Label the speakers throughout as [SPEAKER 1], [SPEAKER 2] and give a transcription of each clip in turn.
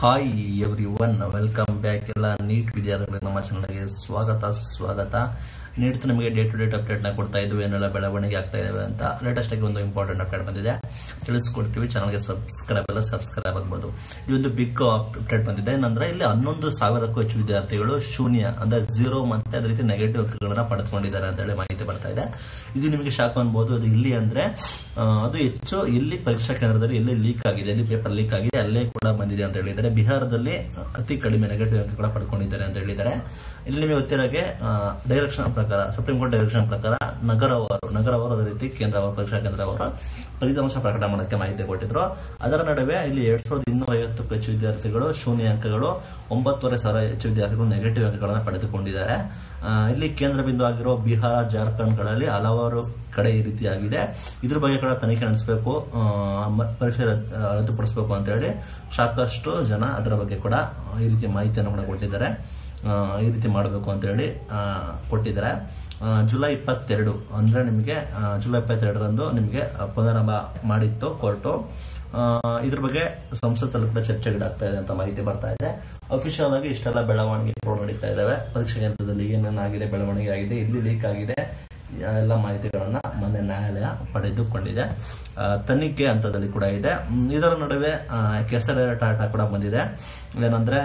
[SPEAKER 1] hi everyone welcome back ಎಲ್ಲ NEET ವಿದ್ಯಾರ್ಥಿಗಳಿಗೆ ನಮ್ಮ ಚಾನಲ್ಗೆ ಸ್ವಾಗತ ಸುಸ್ವಾಗತ ನೀಟ್ ನಿಮಗೆ ಡೇ ಟು ಡೇಟ್ ಅಪ್ಡೇಟ್ ನ ಕೊಡ್ತಾ ಇದ್ವು ಏನೆಲ್ಲ ಬೆಳವಣಿಗೆ ಆಗ್ತಾ ಇದಾವೆ ಅಂತ ಲೇಟೆಸ್ಟ್ ಆಗಿ ಒಂದು ಇಂಪಾರ್ಟೆಂಟ್ ಅಪ್ಡೇಟ್ ಬಂದಿದೆ ತಿಳಿಸ್ಕೊಡ್ತೀವಿ ಚಾನಲ್ಗೆ ಸಬ್ಸ್ಕ್ರೈಬ್ ಎಲ್ಲ ಸಬ್ಸ್ಕ್ರೈಬ್ ಆಗ್ಬೋದು ಈ ಒಂದು ಬಿಗ್ ಅಪ್ಡೇಟ್ ಬಂದಿದೆ ಏನಂದ್ರೆ ಇಲ್ಲಿ ಹನ್ನೊಂದು ಸಾವಿರಕ್ಕೂ ಹೆಚ್ಚು ವಿದ್ಯಾರ್ಥಿಗಳು ಶೂನ್ಯ ಅಂದ್ರೆ ಝೀರೋ ಮತ್ತೆ ಅದೇ ರೀತಿ ನೆಗೆಟಿವ್ ಅಂಕಗಳನ್ನ ಪಡೆದುಕೊಂಡಿದ್ದಾರೆ ಅಂತ ಹೇಳಿ ಮಾಹಿತಿ ಬರ್ತಾ ಇದೆ ಇದು ನಿಮಗೆ ಶಾಕ್ ಅನ್ಬೋದು ಅದು ಇಲ್ಲಿ ಅಂದ್ರೆ ಆ, ಅದು ಹೆಚ್ಚು ಎಲ್ಲಿ ಪರೀಕ್ಷಾ ಕೇಂದ್ರದಲ್ಲಿ ಎಲ್ಲಿ ಲೀಕ್ ಆಗಿದೆ ಎಲ್ಲಿ ಪೇಪರ್ ಲೀಕ್ ಆಗಿದೆ ಅಲ್ಲೇ ಕೂಡ ಬಂದಿದೆ ಅಂತ ಹೇಳಿದ್ದಾರೆ ಬಿಹಾರದಲ್ಲಿ ಅತಿ ಕಡಿಮೆ ನೆಗೆಟಿವ್ ಅಂಕ ಕೂಡ ಪಡ್ಕೊಂಡಿದ್ದಾರೆ ಅಂತ ಹೇಳಿದ್ದಾರೆ ಇಲ್ಲಿ ನಿಮಗೆ ಗೊತ್ತಿರೋಗೆ ಡೈರೆಕ್ಷನ್ ಪ್ರಕಾರ ಸುಪ್ರೀಂ ಕೋರ್ಟ್ ಡೈರೆಕ್ಷನ್ ಪ್ರಕಾರ ನಗರವರು ನಗರವರು ಅದೇ ರೀತಿ ಕೇಂದ್ರ ಅವರು ಪರೀಕ್ಷಾ ಕೇಂದ್ರ ಅವರು ಫಲಿತಾಂಶ ಪ್ರಕಟ ಮಾಡೋದಕ್ಕೆ ಮಾಹಿತಿ ಕೊಟ್ಟಿದ್ರು ಅದರ ನಡುವೆ ಇಲ್ಲಿ ಎರಡ್ ಸಾವಿರದ ಇನ್ನೂರ ಐವತ್ತಕ್ಕೂ ಹೆಚ್ಚು ವಿದ್ಯಾರ್ಥಿಗಳು ಶೂನ್ಯ ಅಂಕಗಳು ಒಂಬತ್ತುವರೆ ಸಾವಿರ ಹೆಚ್ಚು ವಿದ್ಯಾರ್ಥಿಗಳು ನೆಗೆಟಿವ್ ಅಂಕಗಳನ್ನು ಪಡೆದುಕೊಂಡಿದ್ದಾರೆ ಆ, ಇಲ್ಲಿ ಕೇಂದ್ರ ಬಿಂದು ಆಗಿರೋ ಬಿಹಾರ ಜಾರ್ಖಂಡ್ಗಳಲ್ಲಿ ಹಲವಾರು ಕಡೆ ಈ ರೀತಿಯಾಗಿದೆ ಇದ್ರ ಬಗ್ಗೆ ಕೂಡ ತನಿಖೆ ನಡೆಸಬೇಕು ಪರೀಕ್ಷೆ ರದ್- ಆ, ರದ್ದುಪಡಿಸಬೇಕು ಅಂತ ಹೇಳಿ ಸಾಕಷ್ಟು ಜನ ಅದರ ಬಗ್ಗೆ ಕೂಡ ಈ ರೀತಿ ಮಾಹಿತಿಯನ್ನು ಕೂಡ ಕೊಟ್ಟಿದ್ದಾರೆ ಆ, ಈ ರೀತಿ ಮಾಡಬೇಕು ಅಂತ ಹೇಳಿ ಆ, ಕೊಟ್ಟಿದ್ದಾರೆ ಆ, ಜುಲೈ ಇಪ್ಪತ್ತೆರಡು ಅಂದ್ರೆ ನಿಮಗೆ ಆ, ಜುಲೈ ಇಪ್ಪತ್ತೆರಡರಂದು ನಿಮಗೆ ಪುನರಾರಂಭ ಮಾಡಿತ್ತು ಕೋರ್ಟು ಆ, ಇದ್ರ ಬಗ್ಗೆ ಸಂಸತ್ತಲ್ಲೂ ಕೂಡ ಚರ್ಚೆಗಳಾಗ್ತಾ ಇದೆ ಅಂತ ಮಾಹಿತಿ ಬರ್ತಾ ಇದೆ ಅಫಿಷಿಯಲ್ ಆಗಿ ಇಷ್ಟೆಲ್ಲ ಬೆಳವಣಿಗೆಗಳು ನಡೀತಾ ಇದಾವೆ ಪರೀಕ್ಷಾ ಕೇಂದ್ರದಲ್ಲಿ ಏನೇನಾಗಿದೆ ಬೆಳವಣಿಗೆ ಆಗಿದೆ ಇಲ್ಲಿ ಲೀಕ್ ಆಗಿದೆ ಎಲ್ಲ ಮಾಹಿತಿಗಳನ್ನ ಮೊನ್ನೆ ನ್ಯಾಯಾಲಯ ಪಡೆದುಕೊಂಡಿದೆ ಆ, ತನಿಖೆ ಹಂತದಲ್ಲಿ ಕೂಡ ಇದೆ ಮ್, ಇದರ ನಡುವೆ ಕೆಸರ ಟಾಟಾ ಕೂಡ ಬಂದಿದೆ ಏನಂದ್ರೆ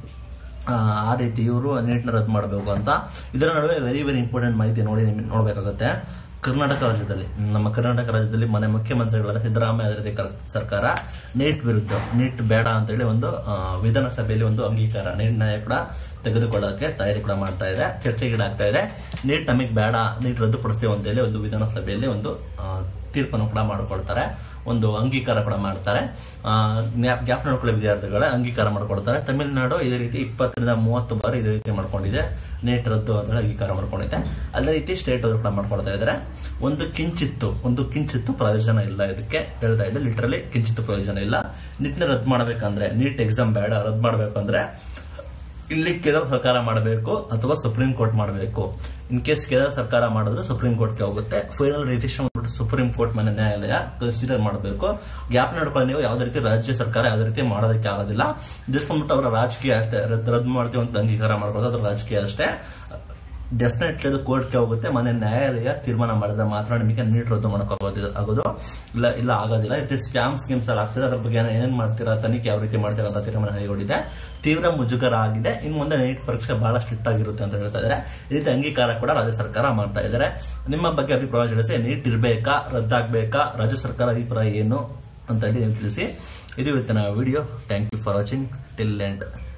[SPEAKER 1] ಆ, ಆ ರೀತಿ ಇವರು ನೀಟ್ನ ರದ್ದು ಮಾಡಬೇಕು ಅಂತ ಇದರ ನಡುವೆ ವೆರಿ ವೆರಿ ಇಂಪಾರ್ಟೆಂಟ್ ಮಾಹಿತಿ ನೋಡಿ ನಿಮ್ಗೆ ನೋಡ್ಬೇಕಾಗುತ್ತೆ ಕರ್ನಾಟಕ ರಾಜ್ಯದಲ್ಲಿ ನಮ್ಮ ಕರ್ನಾಟಕ ರಾಜ್ಯದಲ್ಲಿ ಮನೆ ಮುಖ್ಯಮಂತ್ರಿಗಳಾದ ಸಿದ್ದರಾಮಯ್ಯ ಅವರ ಕರ್- ಸರ್ಕಾರ ನೀಟ್ ವಿರುದ್ಧ ನೀಟ್ ಬೇಡ ಅಂತ ಹೇಳಿ ಒಂದು ಆ, ವಿಧಾನಸಭೆಯಲ್ಲಿ ಒಂದು ಅಂಗೀಕಾರ ನಿರ್ಣಯ ಕೂಡ ತೆಗೆದುಕೊಳ್ಳೋಕೆ ತಯಾರಿ ಕೂಡ ಮಾಡ್ತಾ ಇದೆ ಚರ್ಚೆಗಳಾಗ್ತಾ ಇದೆ ನೀಟ್ ನಮಗೆ ಬೇಡ ನೀಟ್ ರದ್ದುಪಡಿಸ್ತೇವೆ ಅಂತ ಹೇಳಿ ಒಂದು ವಿಧಾನಸಭೆಯಲ್ಲಿ ಒಂದು ಆ, ತೀರ್ಪನ್ನು ಕೂಡ ಮಾಡಿಕೊಳ್ತಾರೆ ಒಂದು ಅಂಗೀಕಾರ ಕೂಡ ಮಾಡ್ತಾರೆ ಗ್ಯಾಪ್ ನೋಡ್ಕೊಳ್ಳೋ ವಿದ್ಯಾರ್ಥಿಗಳ ಅಂಗೀಕಾರ ಮಾಡ್ಕೊಳ್ತಾರೆ ತಮಿಳುನಾಡು ಇದೇ ರೀತಿ ಇಪ್ಪತ್ತರಿಂದ ಮೂವತ್ತು ಬಾರಿ ಇದೇ ರೀತಿ ಮಾಡ್ಕೊಂಡಿದೆ ನೀಟ್ ರದ್ದು ಅಂತ ಹೇಳಿ ಅಂಗೀಕಾರ ಮಾಡ್ಕೊಂಡಿದೆ ಅದೇ ರೀತಿ ಸ್ಟೇಟ್ ಅವರು ಕೂಡ ಮಾಡ್ಕೊಳ್ತಾ ಇದ್ದಾರೆ ಒಂದು ಕಿಂಚಿತ್ತು ಒಂದು ಕಿಂಚಿತ್ತು ಪ್ರಯೋಜನ ಇಲ್ಲ ಇದಕ್ಕೆ ಹೇಳ್ತಾ ಇದೆ ಲಿಟ್ರಲಿ ಕಿಂಚಿತ್ತು ಪ್ರಯೋಜನ ಇಲ್ಲ ನೀಟ್ನ ರದ್ದು ಮಾಡಬೇಕಂದ್ರೆ ನೀಟ್ ಎಕ್ಸಾಮ್ ಬೇಡ ರದ್ದು ಮಾಡಬೇಕಂದ್ರೆ ಇಲ್ಲಿ ಕೇಂದ್ರ ಸರ್ಕಾರ ಮಾಡಬೇಕು ಅಥವಾ ಸುಪ್ರೀಂ ಕೋರ್ಟ್ ಮಾಡಬೇಕು ಇನ್ ಕೇಸ್ ಕೇಂದ್ರ ಸರ್ಕಾರ ಮಾಡಿದ್ರೆ ಸುಪ್ರೀಂ ಕೋರ್ಟ್ಗೆ ಹೋಗುತ್ತೆ ಫೈನಲ್ ಡಿಸಿಷನ್ ಸುಪ್ರೀಂ ಕೋರ್ಟ್ ಮನೆ ನ್ಯಾಯಾಲಯ ಕನ್ಸಿಡರ್ ಮಾಡಬೇಕು ಗ್ಯಾಪ್ ನಡ್ಕೊಂಡು ನೀವು ಯಾವುದೇ ರೀತಿ ರಾಜ್ಯ ಸರ್ಕಾರ ಯಾವುದೇ ರೀತಿ ಮಾಡೋದಕ್ಕೆ ಆಗೋದಿಲ್ಲ ಜಸ್ಟ್ ಬಂದ್ಬಿಟ್ಟು ಅವರ ರಾಜಕೀಯ ಅಷ್ಟೇ ರದ್ದು ರದ್ದು ಮಾಡ್ತೀವಿ ಅಂತ ಅಂಗೀಕಾರ ಮಾಡ್ಬೋದು ಅದ್ರ ರಾಜಕೀಯ ಅಷ್ಟೇ ಡೆಫಿನೆಟ್ಲಿ ಅದು ಕೋರ್ಟ್ಗೆ ಹೋಗುತ್ತೆ ಮನೆ ನ್ಯಾಯಾಲಯ ತೀರ್ಮಾನ ಮಾಡಿದ್ರೆ ಮಾತ್ರ ನಿಮಗೆ ನೀಟ್ ರದ್ದು ಮಾಡೋಕ್ಕಾಗೋದಿಲ್ಲ ಆಗೋದು ಇಲ್ಲ ಇಲ್ಲ ಆಗೋದಿಲ್ಲ ಇದು ಸ್ಕ್ಯಾಮ್ ಸ್ಕೀಮ್ಸ್ ಎಲ್ಲ ಆಗ್ತದೆ ಅದ್ರ ಬಗ್ಗೆ ಏನ್ ಮಾಡ್ತೀರಾ ತನಿಖೆ ಯಾವ ರೀತಿ ಮಾಡ್ತೀರಾ ಅಂತ ತೀರ್ಮಾನ ಕೈಗೊಂಡಿದೆ ತೀವ್ರ ಮುಜುಗರ ಆಗಿದೆ ಇನ್ನು ಮುಂದೆ ನೀಟ್ ಪರೀಕ್ಷೆ ಬಹಳ ಸ್ಟ್ರಿಕ್ಟ್ ಆಗಿರುತ್ತೆ ಅಂತ ಹೇಳ್ತಾ ಇದ್ದಾರೆ ಈ ರೀತಿ ಅಂಗೀಕಾರ ಕೂಡ ರಾಜ್ಯ ಸರ್ಕಾರ ಮಾಡ್ತಾ ಇದ್ದಾರೆ ನಿಮ್ಮ ಬಗ್ಗೆ ಅಭಿಪ್ರಾಯ ತಿಳಿಸಿ ನೀಟ್ ಇರಬೇಕಾ ರದ್ದಾಗಬೇಕಾ ರಾಜ್ಯ ಸರ್ಕಾರ ಅಭಿಪ್ರಾಯ ಏನು ಅಂತ ಹೇಳಿ ನೀವು ತಿಳಿಸಿ ಇದು ಇವತ್ತಿನ video thank you for watching till end